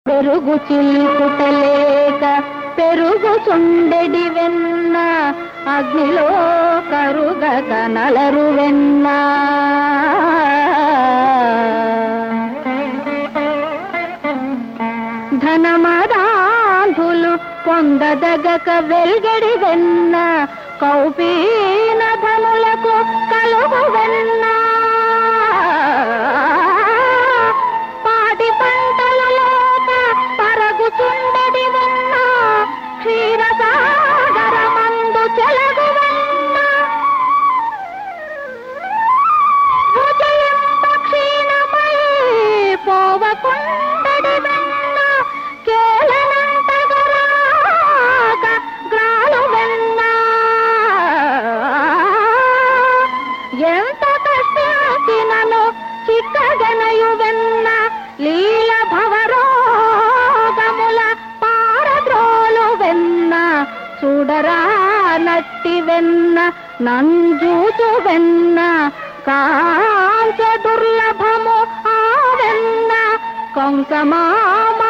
పెరుగు చిల్కుటలేక పెరుగు చుండెడి వెన్న అగ్నిలో కరుగక నలరు వెన్న ధనమదాంధులు పొందదగక వెల్గడి వెన్న కౌపీన ధనులకు కలుగు వెన్న పాటి పంటలలోక పరగుచుండెడి వెన్న క్షీరసాగరమందు చెలగు వెన్న ఉదయం క్షీణమై పోవకుండడి వెన్న కేలనంతగరాక గ్రాలు వెన్న ఎంత కష్టాసినను చిక్కగనయు వెన్న లీల భవరోగముల పారద్రోలు వెన్న చూడరా నట్టి వెన్న నంజూచు వెన్న కాంచ దుర్లభము ఆ వెన్న కొంకమామ